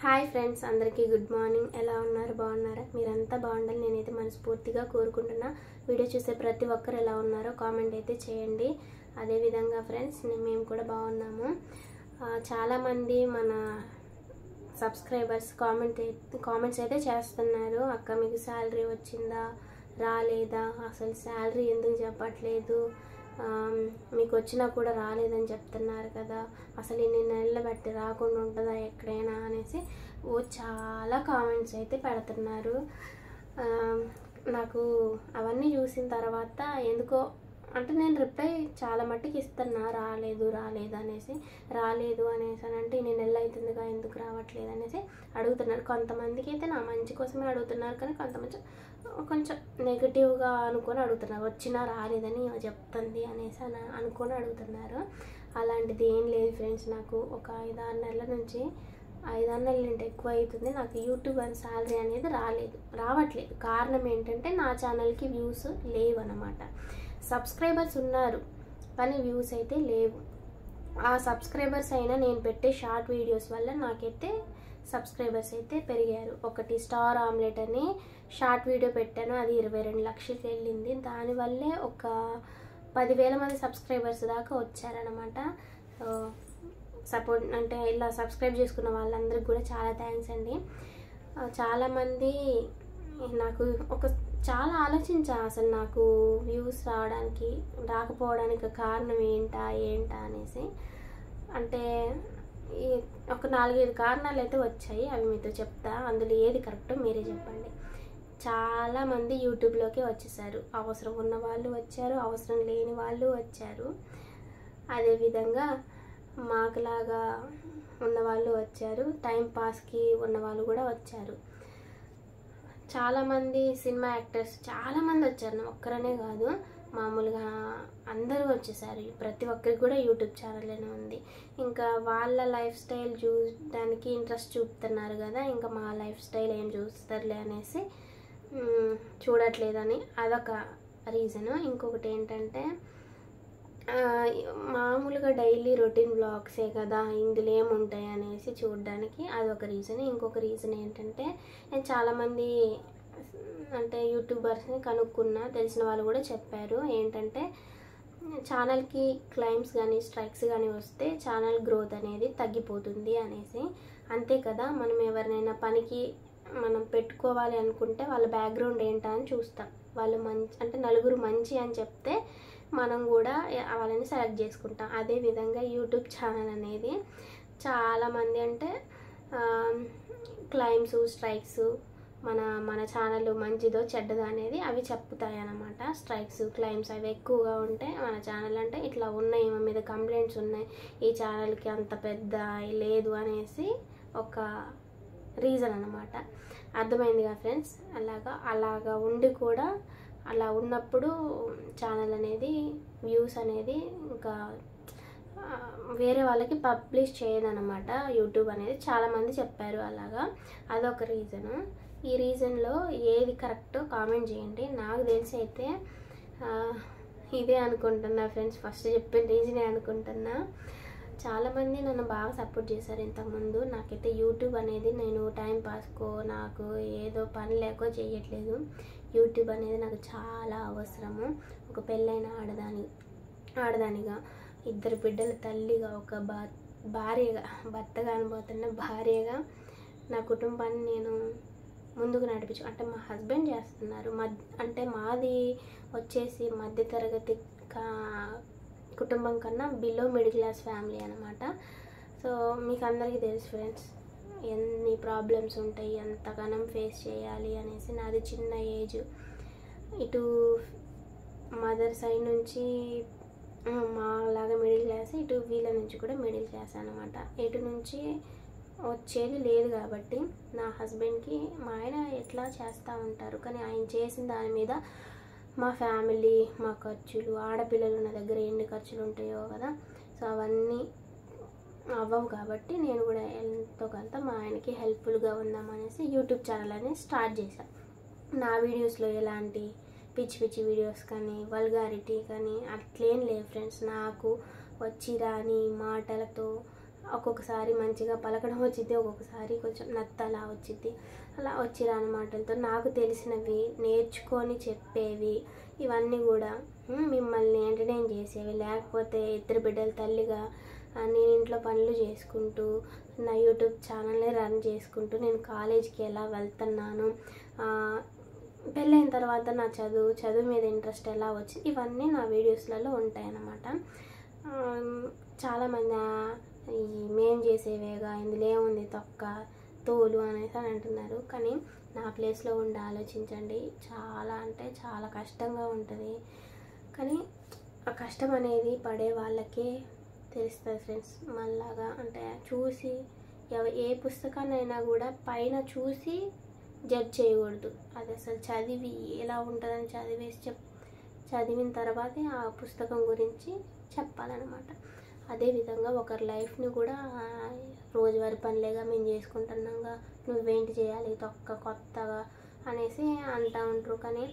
hi friends అందరికీ good morning ఎలా ఉన్నారు బాగున్నారా మీరంతా బాగుండాలి నేనైతే మనస్ఫూర్తిగా కోరుకుంటున్నా వీడియో చూసే ప్రతి ఒక్కరు ఎలా ఉన్నారో కామెంట్ అయితే చేయండి అదేవిధంగా ఫ్రెండ్స్ నే- మేము కూడా బాగున్నాము ఆ, చాలామంది మన సబ్స్క్రైబర్స్ కామెంట్ కామెంట్స్ అయితే చేస్తున్నారు అక్క మీకు శాలరీ వచ్చిందా రాలేదా అసలు శాలరీ ఎందుకు చెప్పట్లేదు ఆమ్, మీకు వచ్చినా కూడా రాలేదని చెప్తున్నారు కదా అసలు ఇన్ని నెలలు బట్టి రాకుండా ఉంటుందా ఎక్కడైనా అనేసి ఓ చాలా కామెంట్స్ అయితే పెడుతున్నారు ఆమ్, నాకు అవన్నీ చూసిన తర్వాత ఎందుకో అంటే నేను రిప్లై చాలా మట్టుకు ఇస్తున్నా రాలేదు రాలేదు అనేసి రాలేదు అనేసి అని అంటే ఇన్ని నెలలు అవుతుందిగా ఎందుకు రావట్లేదు అనేసి అడుగుతున్నారు కొంతమందికి అయితే నా మంచి కోసమే అడుగుతున్నారు కానీ కొంతమంది కొంచెం నెగిటివ్గా అనుకొని అడుగుతున్నారు వచ్చినా రాలేదని ఈమె చెప్తుంది అనేసి అని అనుకొని అడుగుతున్నారు అలాంటిది ఏం లేదు ఫ్రెండ్స్ నాకు ఒక ఐదు ఆరు నెలల నుంచి ఐదారు నెలలు అంటే ఎక్కువ అవుతుంది నాకు యూట్యూబ్ అని శాలరీ అనేది రాలేదు రావట్లేదు కారణం ఏంటంటే నా ఛానల్కి వ్యూస్ లేవు అన్నమాట సబ్స్క్రైబర్స్ ఉన్నారు కానీ వ్యూస్ అయితే లేవు ఆ సబ్స్క్రైబర్స్ అయినా నేను పెట్టే షార్ట్ వీడియోస్ వల్ల నాకైతే సబ్స్క్రైబర్స్ అయితే పెరిగారు ఒకటి స్టార్ ఆమ్లెట్ అని షార్ట్ వీడియో పెట్టాను అది ఇరవై రెండు లక్షలకి వెళ్ళింది దానివల్లే ఒక పదివేల మంది సబ్స్క్రైబర్స్ దాకా వచ్చారనమాట సో సపోర్ట్ అంటే ఇలా సబ్స్క్రైబ్ చేసుకున్న వాళ్ళందరికీ కూడా చాలా థ్యాంక్స్ అండి ఆ, చాలామంది నాకు ఒక చాలా ఆలోచించా అసలు నాకు వ్యూస్ రావడానికి రాకపోవడానికి కారణం ఏంటా ఏంటా అనేసి అంటే ఈ ఒక నాలుగైదు కారణాలు అయితే వచ్చాయి అవి మీతో చెప్తా అందులో ఏది కరెక్టో మీరే చెప్పండి చాలామంది యూట్యూబ్లోకి వచ్చేసారు అవసరం ఉన్న వాళ్ళు వచ్చారు అవసరం లేని వాళ్ళు వచ్చారు అదేవిధంగా మాకులాగా ఉన్న వాళ్ళు వచ్చారు టైం పాస్కి ఉన్న వాళ్ళు కూడా వచ్చారు చాలామంది సినిమా యాక్టర్స్ చాలామంది వచ్చారు నా ఒక్కరనే కాదు మామూలుగా అందరూ వచ్చేసారు ప్రతి ఒక్కరికి కూడా యూట్యూబ్ ఛానల్ అనే ఉంది ఇంకా వాళ్ళ లైఫ్ స్టైల్ చూడడానికి ఇంట్రెస్ట్ చూపుతున్నారు కదా ఇంకా మా లైఫ్ స్టైల్ ఏం చూస్తారులే అనేసి మ్, చూడట్లేదని అదొక రీజను ఇంకొకటి ఏంటంటే ఆ, మామూలుగా డైలీ రొటీన్ బ్లాగ్సే కదా ఇందులో ఏముంటాయి అనేసి చూడడానికి అదొక రీజన్ ఇంకొక రీజన్ ఏంటంటే నేను చాలామంది అంటే యూట్యూబర్స్ని కనుక్కున్నా తెలిసిన వాళ్ళు కూడా చెప్పారు ఏంటంటే ఛానల్కి క్లైమ్స్ కానీ స్ట్రైక్స్ కానీ వస్తే ఛానల్ గ్రోత్ అనేది తగ్గిపోతుంది అనేసి అంతే కదా మనం ఎవరినైనా పనికి మనం పెట్టుకోవాలి అనుకుంటే వాళ్ళ బ్యాక్గ్రౌండ్ ఏంటా అని చూస్తాం వాళ్ళు మంచి అంటే నలుగురు మంచి అని చెప్తే మనం కూడా వాళ్ళని సెలెక్ట్ చేసుకుంటాం అదే విధంగా యూట్యూబ్ ఛానల్ అనేది చాలామంది అంటే క్లైమ్స్ స్ట్రైక్స్ మన మన ఛానల్ మంచిదో చెడ్డదో అనేది అవి చెప్తాయి అన్నమాట స్ట్రైక్స్ క్లైమ్స్ అవి ఎక్కువగా ఉంటే మన ఛానల్ అంటే ఇట్లా ఉన్నాయి మా మీద కంప్లైంట్స్ ఉన్నాయి ఈ ఛానల్కి అంత పెద్ద లేదు అనేసి ఒక రీజన్ అనమాట అర్థమైందిగా ఫ్రెండ్స్ అలాగా అలాగా ఉండి కూడా అలా ఉన్నప్పుడు ఛానల్ అనేది వ్యూస్ అనేది ఇంకా ఆ, వేరే వాళ్ళకి పబ్లిష్ చేయదన్నమాట యూట్యూబ్ అనేది చాలామంది చెప్పారు అలాగా అదొక రీజను ఈ రీజన్లో ఏది కరెక్టో కామెంట్ చేయండి నాకు తెలిసి అయితే ఆ, ఇదే అనుకుంటున్నా ఫ్రెండ్స్ ఫస్ట్ చెప్పిన రీజనే అనుకుంటున్నా చాలామంది నన్ను బాగా సపోర్ట్ చేశారు ఇంతకుముందు నాకైతే యూట్యూబ్ అనేది నేను టైం పాస్కో నాకు ఏదో పని లేకో చేయట్లేదు యూట్యూబ్ అనేది నాకు చాలా అవసరము ఒక పెళ్ళైన ఆడదాని ఆడదానిగా ఇద్దరు బిడ్డల తల్లిగా ఒక భా భార్యగా భర్తగా అనుభవుతున్న భార్యగా నా కుటుంబాన్ని నేను ముందుకు నడిపించు అంటే మా హస్బెండ్ చేస్తున్నారు మద్ అంటే మాది వచ్చేసి మధ్యతరగతి కా కుటుంబం కన్నా బిలో మిడిల్ క్లాస్ ఫ్యామిలీ అనమాట సో మీకు అందరికీ తెలుసు ఫ్రెండ్స్ ఎన్ని ప్రాబ్లమ్స్ ఉంటాయి ఎంతగానం ఫేస్ చేయాలి అనేసి నాది చిన్న ఏజ్ ఇటు మదర్ సైడ్ నుంచి ఆ, మాలాగా మిడిల్ క్లాస్ ఇటు వీళ్ళ నుంచి కూడా మిడిల్ క్లాస్ అనమాట ఇటు నుంచి వచ్చేది లేదు కాబట్టి నా హస్బెండ్కి మా ఆయన ఎట్లా చేస్తూ ఉంటారు కానీ ఆయన చేసిన దాని మీద మా ఫ్యామిలీ మా ఖర్చులు ఆడపిల్లలు నా దగ్గర ఎన్ని ఖర్చులు ఉంటాయో కదా సో అవన్నీ అవ్వవు కాబట్టి నేను కూడా ఎంతో కొంత మా ఆయనకి హెల్ప్ఫుల్గా ఉందామనేసి యూట్యూబ్ ఛానల్ అనేది స్టార్ట్ చేశాను నా వీడియోస్లో ఎలాంటి పిచ్చి పిచ్చి వీడియోస్ కానీ వల్గారిటీ కానీ అట్లేం లేవు ఫ్రెండ్స్ నాకు వచ్చి రాని మాటలతో ఒక్కొక్కసారి మంచిగా పలకడం వచ్చింది ఒక్కొక్కసారి కొంచెం నత్తలా వచ్చింది అలా వచ్చి రాని మాటలతో నాకు తెలిసినవి నేర్చుకొని చెప్పేవి ఇవన్నీ కూడా ఉమ్, మిమ్మల్ని ఎంటర్టైన్ చేసేవి లేకపోతే ఇద్దరు బిడ్డల తల్లిగా ఆ, నేను ఇంట్లో పనులు చేసుకుంటూ నా యూట్యూబ్ ఛానల్ని రన్ చేసుకుంటూ నేను కాలేజీకి ఎలా వెళ్తున్నాను ఆ, పెళ్ళైన తర్వాత నా చదువు చదువు మీద ఇంట్రెస్ట్ ఎలా వచ్చింది ఇవన్నీ నా వీడియోస్లలో ఉంటాయన్నమాట ఆమ్, చాలామంది ఆ, ఈ మేం చేసేవేగా ఇందులో ఏముంది తొక్క తోలు అనేసి అని అంటున్నారు కానీ నా ప్లేస్లో ఉండి ఆలోచించండి చాలా అంటే చాలా కష్టంగా ఉంటుంది కానీ ఆ కష్టం అనేది పడే వాళ్ళకే తెలుస్తుంది ఫ్రెండ్స్ మళ్ళాగా అంటే చూసి ఎవ ఏ పుస్తకాన్నైనా కూడా పైన చూసి జడ్జ్ చేయకూడదు అది అసలు చదివి ఎలా ఉంటుందని చదివేసి చెప్ చదివిన తర్వాతే ఆ పుస్తకం గురించి చెప్పాలన్నమాట అదేవిధంగా ఒకరి లైఫ్ని కూడా ఆ, రోజువారి పనులేగా మేము చేసుకుంటున్నాగా నువ్వేంటి చేయాలి తొక్క కొత్తగా అనేసి అంటూ ఉంటారు కానీ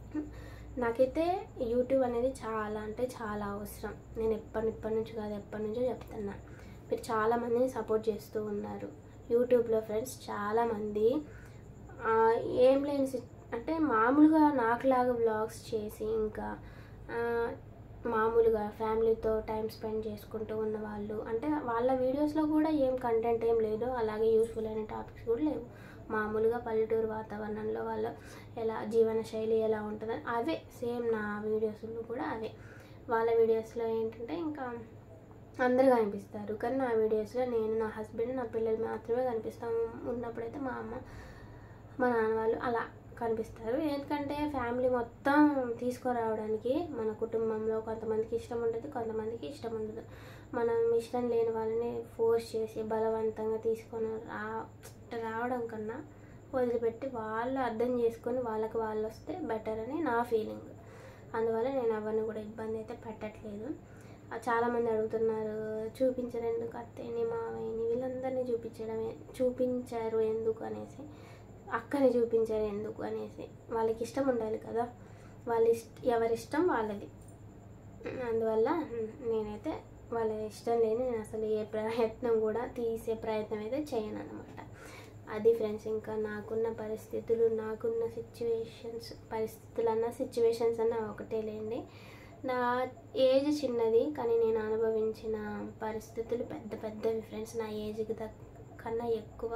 నాకైతే యూట్యూబ్ అనేది చాలా అంటే చాలా అవసరం నేను ఎప్పటి ఇప్పటి నుంచి కాదు ఎప్పటి నుంచో చెప్తున్నా మీరు చాలామందిని సపోర్ట్ చేస్తూ ఉన్నారు యూట్యూబ్లో ఫ్రెండ్స్ చాలామంది ఆ, ఏం లేని సి- అంటే మామూలుగా నాకులాగా వ్లాగ్స్ చేసి ఇంకా ఆ, మామూలుగా ఫ్యామిలీతో టైం స్పెండ్ చేసుకుంటూ ఉన్న వాళ్ళు అంటే వాళ్ళ వీడియోస్లో కూడా ఏం కంటెంట్ ఏం లేదు అలాగే యూస్ఫుల్ అయిన టాపిక్స్ కూడా లేవు మామూలుగా పల్లెటూరు వాతావరణంలో వాళ్ళ ఎలా జీవన శైలి ఎలా ఉంటుందని అవే సేమ్ నా వీడియోస్లో కూడా అవే వాళ్ళ వీడియోస్లో ఏంటంటే ఇంకా అందరూ కనిపిస్తారు కానీ నా వీడియోస్లో నేను నా హస్బెండ్ నా పిల్లలు మాత్రమే కనిపిస్తాం ఉన్నప్పుడైతే మా అమ్మ మా నాన్న వాళ్ళు అలా కనిపిస్తారు ఎందుకంటే ఫ్యామిలీ మొత్తం తీసుకురావడానికి మన కుటుంబంలో కొంతమందికి ఇష్టం ఉంటుంది కొంతమందికి ఇష్టం ఉండదు మనం ఇష్టం లేని వాళ్ళని ఫోర్స్ చేసి బలవంతంగా తీసుకొని రా రావడం కన్నా వదిలిపెట్టి వాళ్ళు అర్థం చేసుకొని వాళ్ళకి వాళ్ళు వస్తే బెటర్ అని నా ఫీలింగ్ అందువల్ల నేను అవన్నీ కూడా ఇబ్బంది అయితే పెట్టట్లేదు ఆ, చాలామంది అడుగుతున్నారు చూపించరు ఎందుకు అత్తయ్యని మావయ్యని వీళ్ళందరినీ చూపించడమే చూపించారు ఎందుకు అనేసి అక్కని చూపించారు ఎందుకు అనేసి వాళ్ళకి ఇష్టం ఉండాలి కదా వాళ్ళ ఇష్ట ఎవరి ఇష్టం వాళ్ళది అందువల్ల నేనైతే వాళ్ళ ఇష్టం లేని నేను అసలు ఏ ప్రయత్నం కూడా తీసే ప్రయత్నం అయితే చేయను అనమాట అది ఫ్రెండ్స్ ఇంకా నాకున్న పరిస్థితులు నాకున్న సిచ్యువేషన్స్ పరిస్థితులు అన్న సిచ్యువేషన్స్ అన్న ఒకటే లేండి నా ఏజ్ చిన్నది కానీ నేను అనుభవించిన పరిస్థితులు పెద్ద పెద్దవి ఫ్రెండ్స్ నా ఏజ్కి దక్ కన్నా ఎక్కువ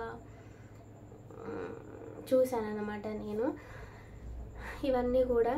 చూశాను అనమాట నేను ఇవన్నీ కూడా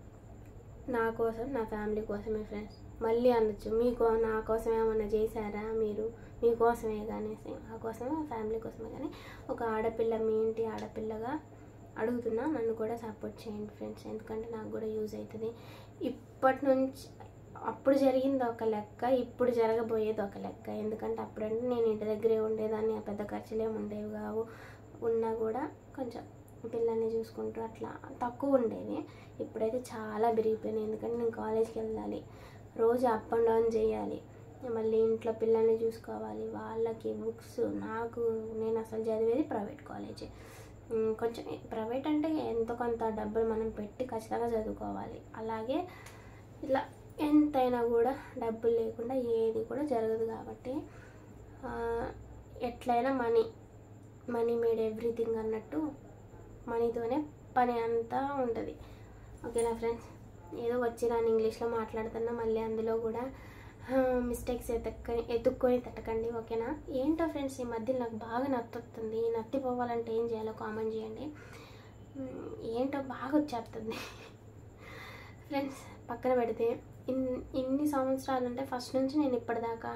నా కోసం నా ఫ్యామిలీ కోసమే ఫ్రెండ్స్ మళ్ళీ అనొచ్చు మీకు నా కోసం ఏమన్నా చేశారా మీరు మీకోసమే కానీ మా కోసమే మా ఫ్యామిలీ కోసమే కానీ ఒక ఆడపిల్ల మీ ఇంటి ఆడపిల్లగా అడుగుతున్నా నన్ను కూడా సపోర్ట్ చేయండి ఫ్రెండ్స్ ఎందుకంటే నాకు కూడా యూజ్ అవుతుంది ఇప్పటి నుంచి అప్పుడు జరిగింది ఒక లెక్క ఇప్పుడు జరగబోయేది ఒక లెక్క ఎందుకంటే అప్పుడంటే నేను ఇంటి దగ్గరే ఉండేదాన్ని ఆ పెద్ద ఖర్చులు ఏమి ఉండేవి కావు ఉన్నా కూడా కొంచెం పిల్లల్ని చూసుకుంటూ అట్లా తక్కువ ఉండేది ఇప్పుడైతే చాలా పెరిగిపోయినాయి ఎందుకంటే నేను కాలేజ్కి వెళ్ళాలి రోజు అప్ అండ్ డౌన్ చేయాలి మళ్ళీ ఇంట్లో పిల్లల్ని చూసుకోవాలి వాళ్ళకి బుక్స్ నాకు నేను అసలు చదివేది ప్రైవేట్ కాలేజ్ కొంచెం ప్రైవేట్ అంటే ఎంతో కొంత డబ్బులు మనం పెట్టి ఖచ్చితంగా చదువుకోవాలి అలాగే ఇట్లా ఎంతైనా కూడా డబ్బులు లేకుండా ఏది కూడా జరగదు కాబట్టి ఆ, ఎట్లయినా మనీ మనీ మేడ్ ఎవ్రీథింగ్ అన్నట్టు మనీతోనే పని అంతా ఉంటుంది ఓకేనా ఫ్రెండ్స్ ఏదో వచ్చి రాని ఇంగ్లీష్లో మాట్లాడుతున్నా మళ్ళీ అందులో కూడా మిస్టేక్స్ ఎతక్క ఎత్తుక్కొని తట్టకండి ఓకేనా ఏంటో ఫ్రెండ్స్ ఈ మధ్య నాకు బాగా నత్తుతుంది నత్తి పోవాలంటే ఏం చేయాలో కామెంట్ చేయండి మ్, ఏంటో బాగా వచ్చేస్తుంది ఫ్రెండ్స్ పక్కన పెడితే ఇన్ ఇన్ని సంవత్సరాలు అంటే ఫస్ట్ నుంచి నేను ఇప్పటిదాకా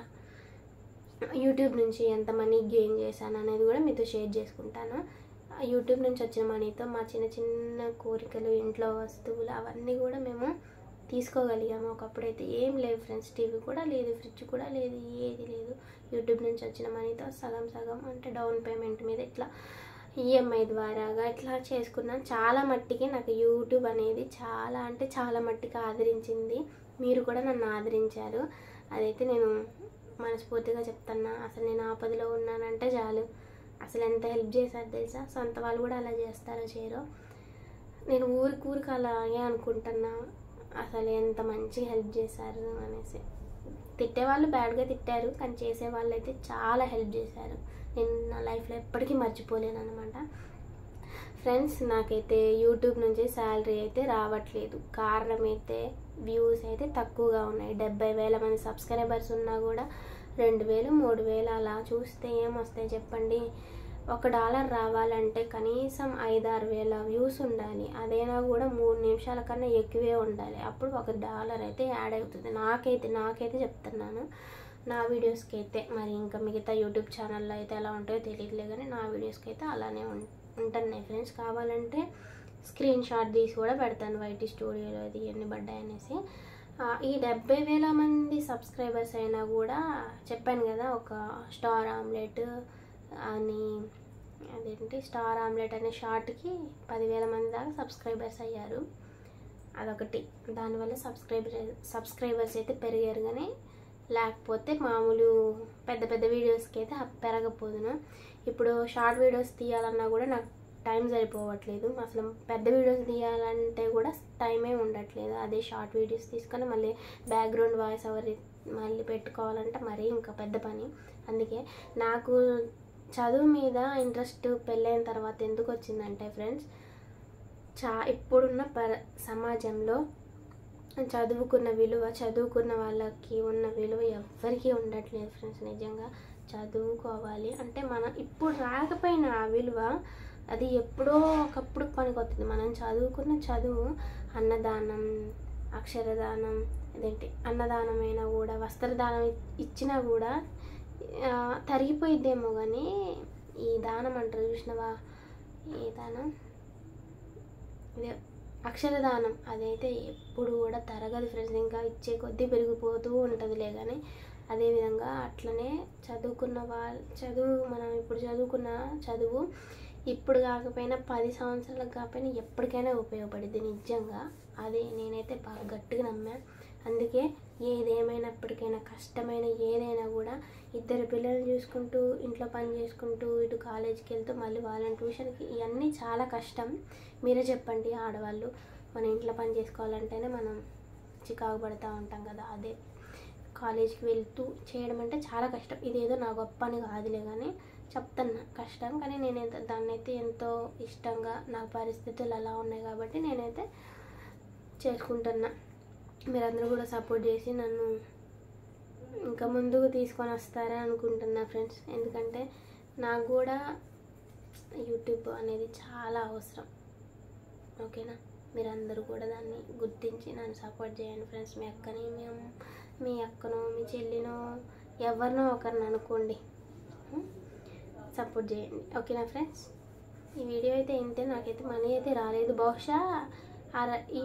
యూట్యూబ్ నుంచి ఎంత మనీ గెయిన్ చేశాను అనేది కూడా మీతో షేర్ చేసుకుంటాను ఆ యూట్యూబ్ నుంచి వచ్చిన మనీతో మా చిన్న చిన్న కోరికలు ఇంట్లో వస్తువులు అవన్నీ కూడా మేము తీసుకోగలిగాము ఒకప్పుడైతే ఏం లేవు ఫ్రెండ్స్ టీవీ కూడా లేదు ఫ్రిడ్జ్ కూడా లేదు ఏది లేదు యూట్యూబ్ నుంచి వచ్చిన మనీతో సగం సగం అంటే డౌన్ పేమెంట్ మీద ఇట్లా ఈఎంఐ ద్వారాగా ఇట్లా చేసుకున్నాను చాలా మట్టికి నాకు యూట్యూబ్ అనేది చాలా అంటే చాలా మట్టికి ఆదరించింది మీరు కూడా నన్ను ఆదరించారు అదైతే నేను మనస్ఫూర్తిగా చెప్తున్నా అసలు నేను ఆపదలో ఉన్నానంటే చాలు అసలు ఎంత హెల్ప్ చేశారు తెలుసా సొంత వాళ్ళు కూడా అలా చేస్తారో చేయరో నేను ఊరికి ఊరికి అలాగే అనుకుంటున్నా అసలు ఎంత మంచి హెల్ప్ చేశారు అనేసి తిట్టే వాళ్ళు బ్యాడ్గా తిట్టారు కానీ చేసే వాళ్ళు అయితే చాలా హెల్ప్ చేశారు నేను నా లైఫ్లో ఎప్పటికీ మర్చిపోలేను అనమాట ఫ్రెండ్స్ నాకైతే యూట్యూబ్ నుంచి శాలరీ అయితే రావట్లేదు కారణం అయితే వ్యూస్ అయితే తక్కువగా ఉన్నాయి డెబ్బై వేల మంది సబ్స్క్రైబర్స్ ఉన్నా కూడా రెండు వేలు మూడు వేలు అలా చూస్తే ఏమొస్తాయి చెప్పండి ఒక డాలర్ రావాలంటే కనీసం ఐదారు వేల వ్యూస్ ఉండాలి అదైనా కూడా మూడు నిమిషాల కన్నా ఎక్కువే ఉండాలి అప్పుడు ఒక డాలర్ అయితే యాడ్ అవుతుంది నాకైతే నాకైతే చెప్తున్నాను నా వీడియోస్కి అయితే మరి ఇంకా మిగతా యూట్యూబ్ ఛానల్లో అయితే ఎలా ఉంటాయో తెలియట్లే కానీ నా వీడియోస్కి అయితే అలానే ఉం ఉంటున్నాయి ఫ్రెండ్స్ కావాలంటే స్క్రీన్ షాట్ తీసి కూడా పెడతాను వైటీ స్టూడియోలో అది ఎన్ని పడ్డాయి అనేసి ఆ, ఈ డెబ్బై వేల మంది సబ్స్క్రైబర్స్ అయినా కూడా చెప్పాను కదా ఒక స్టార్ ఆమ్లెట్ అని అదేంటి స్టార్ ఆమ్లెట్ అనే షార్ట్కి పదివేల మంది దాకా సబ్స్క్రైబర్స్ అయ్యారు అదొకటి దానివల్ల సబ్స్క్రైబర్ సబ్స్క్రైబర్స్ అయితే పెరిగారు కానీ లేకపోతే మామూలు పెద్ద పెద్ద వీడియోస్కి అయితే హ- పెరగపోదును ఇప్పుడు షార్ట్ వీడియోస్ తీయాలన్నా కూడా నాకు టైం సరిపోవట్లేదు అసలు పెద్ద వీడియోస్ తీయాలంటే కూడా టైమే ఉండట్లేదు అదే షార్ట్ వీడియోస్ తీసుకొని మళ్ళీ బ్యాక్గ్రౌండ్ వాయిస్ ఓవర్ మళ్ళీ పెట్టుకోవాలంటే మరీ ఇంకా పెద్ద పని అందుకే నాకు చదువు మీద ఇంట్రెస్ట్ పెళ్ళైన తర్వాత ఎందుకు వచ్చిందంటే ఫ్రెండ్స్ చా ఇప్పుడున్న పర సమాజంలో చదువుకున్న విలువ చదువుకున్న వాళ్ళకి ఉన్న విలువ ఎవ్వరికీ ఉండట్లేదు ఫ్రెండ్స్ నిజంగా చదువుకోవాలి అంటే మన ఇప్పుడు రాకపోయిన ఆ విలువ అది ఎప్పుడో ఒకప్పుడు పనికొస్తుంది మనం చదువుకున్న చదువు అన్నదానం అక్షరదానం అదేంటి అన్నదానమైనా కూడా వస్త్రదానం ఇచ్చినా కూడా ఆ, తరిగిపోయిద్దేమో కానీ ఈ దానం అంటారు చూసినవా ఈ దానం ఇదే అక్షరదానం అదైతే ఎప్పుడు కూడా తరగదు ఫ్రెండ్స్ ఇంకా ఇచ్చే కొద్దీ పెరిగిపోతూ ఉంటుందిలే కానీ అదేవిధంగా అట్లనే చదువుకున్న వాళ్ళ చదువు మనం ఇప్పుడు చదువుకున్న చదువు ఇప్పుడు కాకపోయినా పది సంవత్సరాలకు కాకపోయినా ఎప్పటికైనా ఉపయోగపడుద్ది నిజంగా అది నేనైతే బాగా గట్టిగా నమ్మా అందుకే ఏదేమైనప్పటికైనా కష్టమైన ఏదైనా కూడా ఇద్దరు పిల్లల్ని చూసుకుంటూ ఇంట్లో పని చేసుకుంటూ ఇటు కాలేజీకి వెళ్తూ మళ్ళీ వాళ్ళని ట్యూషన్కి ఇవన్నీ చాలా కష్టం మీరే చెప్పండి ఆడవాళ్ళు మన ఇంట్లో పని చేసుకోవాలంటేనే మనం చికాకు పడుతూ ఉంటాం కదా అదే కాలేజీకి వెళ్తూ చేయడం అంటే చాలా కష్టం ఇదేదో నా గొప్ప అని కాదులే కానీ చెప్తున్నా కష్టం కానీ నేనైతే దాన్ని అయితే ఎంతో ఇష్టంగా నా పరిస్థితులు అలా ఉన్నాయి కాబట్టి నేనైతే చేసుకుంటున్నా మీరందరూ కూడా సపోర్ట్ చేసి నన్ను ఇంకా ముందుకు తీసుకొని వస్తారని అనుకుంటున్నా ఫ్రెండ్స్ ఎందుకంటే నాకు కూడా యూట్యూబ్ అనేది చాలా అవసరం ఓకేనా మీరందరూ కూడా దాన్ని గుర్తించి నన్ను సపోర్ట్ చేయండి ఫ్రెండ్స్ మీ అక్కని మేము మీ అక్కనో మీ చెల్లినో ఎవరినో ఒకరిని అనుకోండి సపోర్ట్ చేయండి ఓకేనా ఫ్రెండ్స్ ఈ వీడియో అయితే ఇంతే నాకైతే మనీ అయితే రాలేదు బహుశా అర ఈ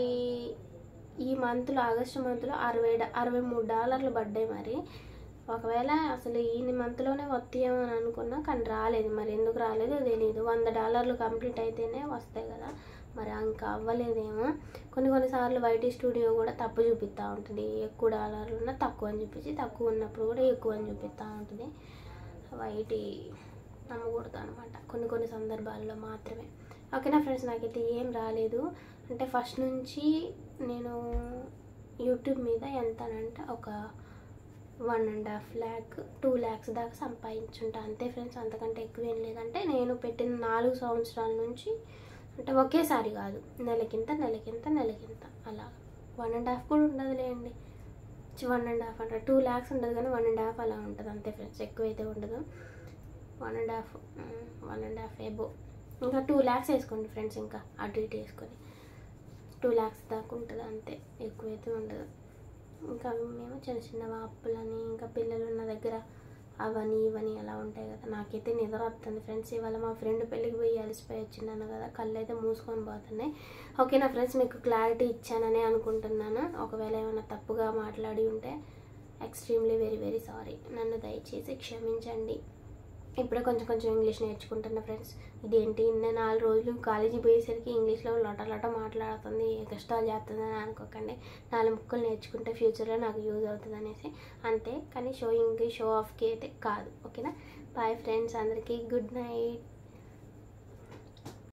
ఈ మంత్లో ఆగస్టు మంత్లో అరవై డా- అరవై మూడు డాలర్లు పడ్డాయి మరి ఒకవేళ అసలు ఈ మంత్లోనే వస్తాయేమో అని అనుకున్నా కానీ రాలేదు మరి ఎందుకు రాలేదో తెలియదు వంద డాలర్లు కంప్లీట్ అయితేనే వస్తాయి కదా మరి ఇంకా అవ్వలేదేమో కొన్ని కొన్నిసార్లు వైటీ స్టూడియో కూడా తప్పు చూపిస్తూ ఉంటుంది ఎక్కువ డాలర్లు ఉన్నా తక్కువ అని చూపించి తక్కువ ఉన్నప్పుడు కూడా ఎక్కువ అని చూపిస్తూ ఉంటుంది వైటీ నమ్మకూడదు అనమాట కొన్ని కొన్ని సందర్భాల్లో మాత్రమే ఓకేనా ఫ్రెండ్స్ నాకైతే ఏం రాలేదు అంటే ఫస్ట్ నుంచి నేను యూట్యూబ్ మీద ఎంతనంటే ఒక one and half lakh two lakhs దాకా సంపాదించుంటా అంతే ఫ్రెండ్స్ అంతకంటే ఎక్కువ ఏం లేదంటే నేను పెట్టిన నాలుగు సంవత్సరాల నుంచి అంటే ఒకేసారి కాదు నెలకింత నెలకింత నెలకింత అలా వన్ అండ్ హాఫ్ కూడా ఉండదులేండి వన్ అండ్ హాఫ్ అంటే టూ ల్యాక్స్ ఉండదు కానీ వన్ అండ్ హాఫ్ అలా ఉంటుంది అంతే ఫ్రెండ్స్ ఎక్కువైతే ఉండదు one and half one and half above ఇంకా టూ ల్యాక్స్ వేసుకోండి ఫ్రెండ్స్ ఇంకా అటు ఇటు వేసుకొని టూ ల్యాక్స్ దాకా ఉంటుంది అంతే ఎక్కువైతే ఉండదు ఇంకా మేము చిన్న చిన్న అప్పులని ఇంకా పిల్లలు ఉన్న దగ్గర అవని ఇవని అలా ఉంటాయి కదా నాకైతే నిద్ర వస్తుంది ఫ్రెండ్స్ ఇవాళ మా ఫ్రెండ్ పెళ్ళికి పోయి అలసిపోయి వచ్చినాను కదా కళ్ళు అయితే మూసుకొని పోతున్నాయి ఓకే నా ఫ్రెండ్స్ మీకు క్లారిటీ ఇచ్చానని అనుకుంటున్నాను ఒకవేళ ఏమైనా తప్పుగా మాట్లాడి ఉంటే ఎక్స్ట్రీమ్లీ వెరీ వెరీ సారీ నన్ను దయచేసి క్షమించండి ఇప్పుడే కొంచెం కొంచెం ఇంగ్లీష్ నేర్చుకుంటున్నా ఫ్రెండ్స్ ఇదేంటి నేను నాలుగు రోజులు కాలేజీ పోయేసరికి ఇంగ్లీష్లో లొట లొట మాట్లాడుతుంది కష్టాలు చేస్తుందని అనుకోకండి నాలుగు ముక్కలు నేర్చుకుంటే ఫ్యూచర్లో నాకు యూజ్ అవుతుంది అనేసి అంతే కానీ షోయింగ్కి షో ఆఫ్కి అయితే కాదు ఓకేనా బాయ్ ఫ్రెండ్స్ అందరికీ గుడ్ నైట్